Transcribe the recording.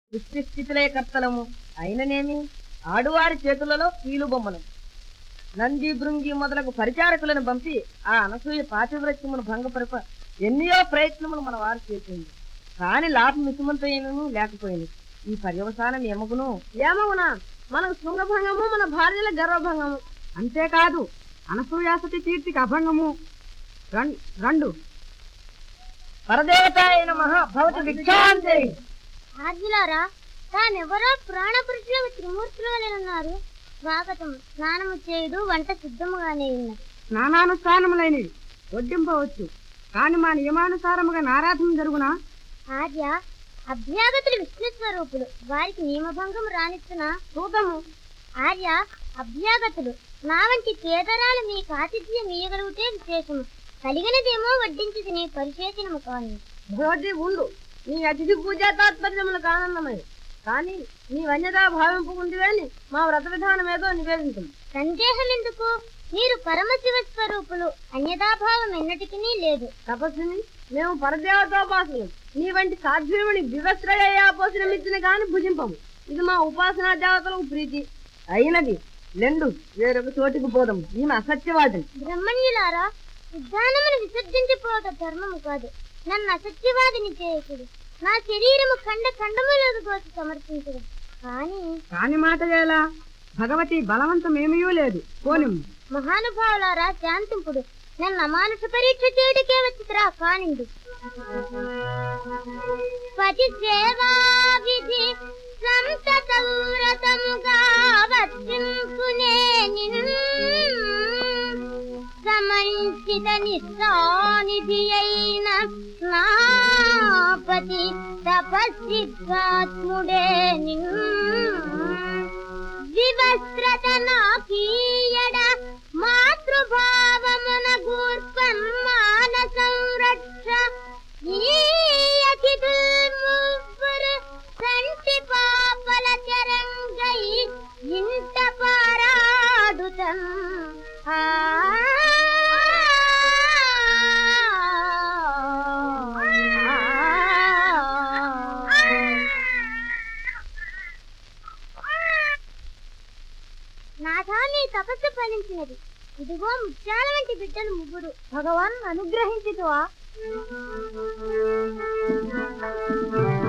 సృష్టి స్థితిలయ కర్తలము అయిననేమి ఆడువారి చేతులలో కీలు బొమ్మలు నంది భృంగి మొదలగు పరిచారకులను పంపి ఆ అనసూయ పాతివ్రత్యమును భంగపరప ఎన్నో ప్రయత్నములు మన వారు చేసింది కాని లాభం మితుమంతైనను లేకపోయింది ఈ పర్యవసానం ఏమగును ఏమవునా మనకు శృంగభంగము మన భార్యల గర్వభంగము అంతేకాదు అనసూయాసతి కీర్తికి అభంగము రన్- రెండు పరదేవత అయిన మహా భవతి భిక్షాంతే ఆర్జులారా తానెవరో ప్రాణపురుషులకు త్రిమూర్తులు ఉన్నారు స్వాగతం స్నానము చేయుడు వంట సిద్ధముగానే ఉన్నది స్నానానుష్ఠానములైనవి వడ్డింపవచ్చు కాని మా నియమానుసారముగా నారాధన జరుగునా ఆర్య అభ్యాగతులు విష్ణు స్వరూపులు వారికి నియమభంగం రానిస్తున్న చూపము ఆర్య అభ్యాగతులు నా వంటి పేదరాలు మీకు ఆతిథ్యం ఇయ్యగలిగితే విశేషము కలిగినదేమో వడ్డించి తినే పరిశేషణము కాని భోజి ఉండు నీ అతిథి పూజా తాత్పర్యములకు ఆనందమై కానీ నీ వన్యతా భావింపు ఉంది అని మా వ్రత విధానం ఏదో నివేదించు సందేహం ఎందుకు మీరు పరమశివ స్వరూపులు అన్యదాభావం ఎన్నటికీ లేదు తపస్సుని మేము పరదేవతోపాసులు నీ వంటి సాధ్వీముని వివస్త్రయాపోసనమిచ్చిన గాని భుజింపము ఇది మా ఉపాసనా దేవతలకు ప్రీతి అయినది లెండు వేరొక చోటికి పోదాం ఈమె అసత్యవాదిని బ్రహ్మణ్యులారా సిద్ధానమును విసర్జించిపోవట ధర్మము కాదు నన్ను అసత్యవాదిని చేయకుడు నా శరీరము ఖండ ఖండములకు కోసి సమర్పించదు కానీ కాని మాట ఎలా భగవతి బలవంతమేమీ లేదు పోనిమ్ము మహానుభావులారా శాంతింపుడు నన్ను అమానుష పరీక్ష చేయడికే వచ్చిరా కానిండు పతి సేవా విధి సంతతౌరతముగా వర్తింపునే సమంచిత నిస్సానిధి అయిన నాపతి తపస్సిద్ధాత్ముడే నిన్ను వివస్త్రత నాకీయడ మాతృభావమున గూర్పన్ మాన సంరక్ష ఈయకిదుల్మువ్వరు సంటి పాపల చరంగై ఇంట పారాడుతం ఆ నాథా నీ తపస్సు ఫలించినది ఇదిగో ముత్యాల వంటి బిడ్డలు ముగ్గురు భగవాన్ అనుగ్రహించుతువా